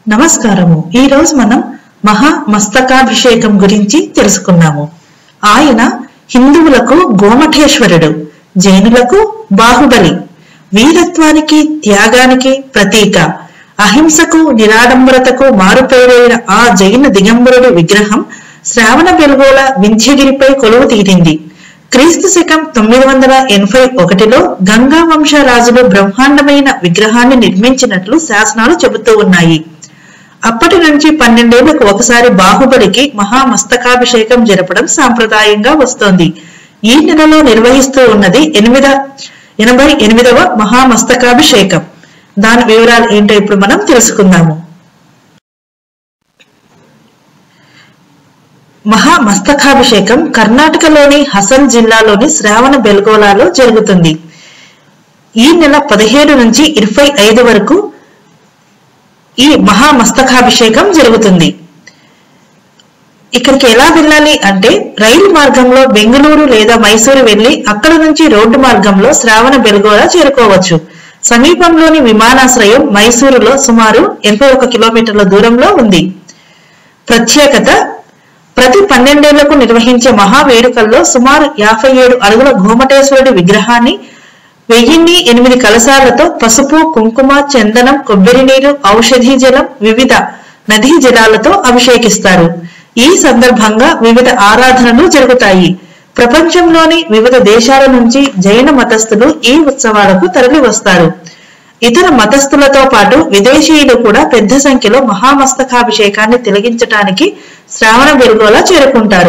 నమస్కారము ఈ రోజు మనం మహా మస్తకాభిషేకం గురించి తెలుసుకున్నాము ఆయన హిందువులకు గోమఠేశ్వరుడు జైనులకు బాహుబలి వీరత్వానికి త్యాగానికి ప్రతీక అహింసకు నిరాడంబరతకు మారుపేరైన ఆ జైన దిగంబరుడి విగ్రహం శ్రావణ బెల్గోల వింధ్యగిరిపై కొలువు తీరింది క్రీస్తు శకం తొమ్మిది వందల ఎనభై ఒకటిలో గంగా వంశ రాజులు బ్రహ్మాండమైన విగ్రహాన్ని నిర్మించినట్లు శాసనాలు చెబుతూ ఉన్నాయి అప్పటి నుంచి పన్నెండేళ్లకు ఒకసారి బాహుబలికి మహామస్తకాభిషేకం జరపడం సాంప్రదాయంగా వస్తోంది ఈ నెలలో నిర్వహిస్తూ ఉన్నది ఎనిమిద ఎనభై ఎనిమిదవ మహామస్తకాభిషేకం దాని వివరాలు ఏంటో ఇప్పుడు మనం తెలుసుకుందాము మహామస్తకాభిషేకం కర్ణాటకలోని హసన్ జిల్లాలోని శ్రావణ బెల్గోలాలో జరుగుతుంది ఈ నెల పదిహేడు నుంచి ఇరవై ఐదు వరకు ఈ మహామస్తకాభిషేకం జరుగుతుంది ఇక్కడికి ఎలా వెళ్ళాలి అంటే రైలు మార్గంలో బెంగళూరు లేదా మైసూరు వెళ్లి అక్కడ నుంచి రోడ్డు మార్గంలో శ్రావణ బెల్గోలా చేరుకోవచ్చు సమీపంలోని విమానాశ్రయం మైసూరులో సుమారు ఎనభై ఒక కిలోమీటర్ల దూరంలో ఉంది ప్రత్యేకత ప్రతి పన్నెండేళ్లకు నిర్వహించే మహా వేడుకల్లో సుమారు యాభై ఏడు అడుగుల గోమటేశ్వరుడి విగ్రహాన్ని వెయ్యిన్ని ఎనిమిది కలశాలతో పసుపు కుంకుమ చందనం కొబ్బరి నీరు ఔషధి జలం వివిధ నదీ జలాలతో అభిషేకిస్తారు ఈ సందర్భంగా వివిధ ఆరాధనలు జరుగుతాయి ప్రపంచంలోని వివిధ దేశాల నుంచి జైన మతస్థులు ఈ ఉత్సవాలకు తరలి వస్తారు ఇతర మతస్థులతో పాటు విదేశీయులు కూడా పెద్ద సంఖ్యలో మహామస్తకాభిషేకాన్ని తిలగించటానికి శ్రావణ బెల్గోలా చేరుకుంటారు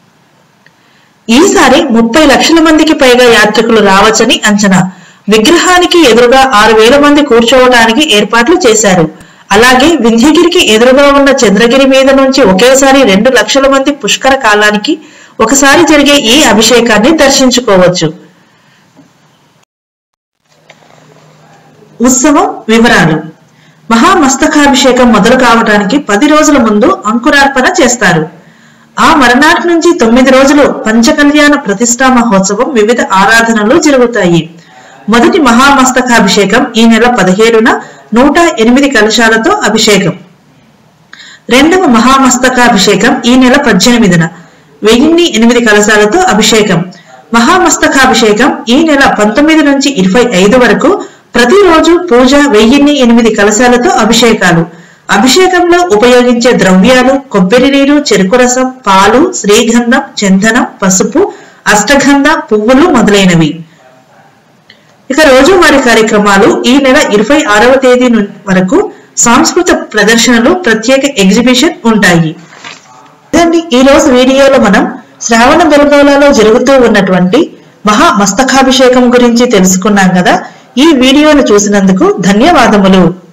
ఈసారి ముప్పై లక్షల మందికి పైగా యాత్రికులు రావచ్చని అంచనా విగ్రహానికి ఎదురుగా ఆరు వేల మంది కూర్చోవడానికి ఏర్పాట్లు చేశారు అలాగే వింధ్యగిరికి ఎదురుగా ఉన్న చంద్రగిరి మీద నుంచి ఒకేసారి రెండు లక్షల మంది పుష్కర కాలానికి ఒకసారి జరిగే ఈ అభిషేకాన్ని దర్శించుకోవచ్చు ఉత్సవం వివరాలు మహామస్తకాభిషేకం మొదలు కావటానికి పది రోజుల ముందు అంకురార్పణ చేస్తారు ఆ మరునాటి నుంచి తొమ్మిది రోజులు పంచకళ్యాణ ప్రతిష్టా మహోత్సవం వివిధ ఆరాధనలు జరుగుతాయి మొదటి మహామస్తకాభిషేకం ఈ నెల పదిహేడున నూట ఎనిమిది కలశాలతో అభిషేకం రెండవ మహామస్తకాభిషేకం ఈ నెల పద్దెనిమిదిన వెయ్యిన్ని ఎనిమిది కలశాలతో అభిషేకం మహామస్తకాభిషేకం ఈ నెల పంతొమ్మిది నుంచి ఇరవై ఐదు వరకు ప్రతిరోజు పూజ వెయ్యిన్ని ఎనిమిది కలశాలతో అభిషేకాలు అభిషేకంలో ఉపయోగించే ద్రవ్యాలు కొబ్బరి నీరు చెరుకు రసం పాలు శ్రీగంధం చందనం పసుపు అష్టగంధ పువ్వులు మొదలైనవి ఇక రోజువారీ కార్యక్రమాలు ఈ నెల ఇరవై ఆరవ తేదీ ను- వరకు సాంస్కృతిక ప్రదర్శనలు ప్రత్యేక ఎగ్జిబిషన్ ఉంటాయి ఇదండి ఈ రోజు వీడియోలో మనం శ్రావణ బెల్గోళలో జరుగుతూ ఉన్నటువంటి మహా మస్తకాభిషేకం గురించి తెలుసుకున్నాం కదా ఈ వీడియోను చూసినందుకు ధన్యవాదములు